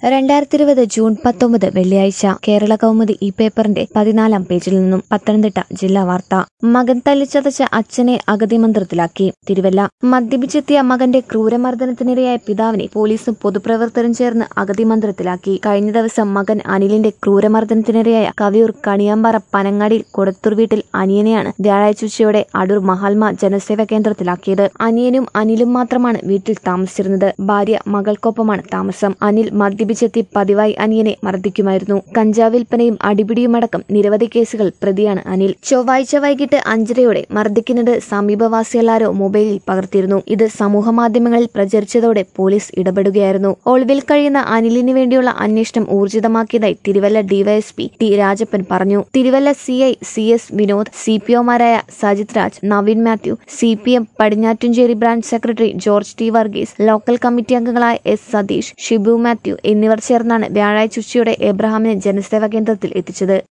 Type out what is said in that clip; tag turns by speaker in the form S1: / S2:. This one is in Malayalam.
S1: രണ്ടായിരത്തി ഇരുപത് ജൂൺ പത്തൊമ്പത് വെള്ളിയാഴ്ച കേരള കൗമുദി ഈ പേപ്പറിന്റെ പതിനാലാം പേജിൽ നിന്നും പത്തനംതിട്ട ജില്ലാ വാർത്ത മകൻ തല്ലിച്ചതച്ച അച്ഛനെ അഗതി മന്ത്രത്തിലാക്കി തിരുവല്ല മദ്യപിച്ചെത്തിയ മകന്റെ ക്രൂരമർദ്ദനത്തിനിരയായ പിതാവിനെ പോലീസും പൊതുപ്രവർത്തകരും ചേർന്ന് അഗതി മന്ത്രത്തിലാക്കി കഴിഞ്ഞ ദിവസം മകൻ അനിലിന്റെ ക്രൂരമർദ്ദനത്തിനിരയായ കവിയൂർ കണിയാമ്പാറ പനങ്ങാടിയിൽ കൊടത്തൂർ വീട്ടിൽ അനിയനെയാണ് വ്യാഴാഴ്ച ഉച്ചയോടെ അടൂർ മഹാത്മാ ജനസേവ കേന്ദ്രത്തിലാക്കിയത് അനിയനും അനിലും മാത്രമാണ് വീട്ടിൽ താമസിച്ചിരുന്നത് ഭാര്യ മകൾക്കൊപ്പമാണ് താമസം അനിൽ മദ്യപിച്ചെത്തി പതിവായി അനിയനെ മർദ്ദിക്കുമായിരുന്നു കഞ്ചാവ് വിൽപ്പനയും അടിപിടിയുമടക്കം നിരവധി കേസുകൾ പ്രതിയാണ് അനിൽ ചൊവ്വാഴ്ച വൈകിട്ട് അഞ്ചരയോടെ മർദ്ദിക്കുന്നത് സമീപവാസികളാരോ മൊബൈലിൽ പകർത്തിയിരുന്നു ഇത് സമൂഹമാധ്യമങ്ങളിൽ പ്രചരിച്ചതോടെ പോലീസ് ഇടപെടുകയായിരുന്നു ഒളിവിൽ കഴിയുന്ന അനിലിന് വേണ്ടിയുള്ള അന്വേഷണം ഊർജിതമാക്കിയതായി തിരുവല്ല ഡിവൈഎസ്പി ടി രാജപ്പൻ പറഞ്ഞു Thiruvalla C I C S Vinod C P ഒമാരായ Sajith Raj Naveen Mathew C P M Padinjattumchery branch secretary George T Varghese local committee അംഗങ്ങളായ എസ് സതീഷ് ഷിബു മാത്യു എന്നിവർ ചേർന്നാണ് വ്യാഴാഴ്ച ഉച്ചയോടെ എബ്രഹാമിനെ ജനസേവാ കേന്ദ്രത്തിൽ എത്തിച്ചത്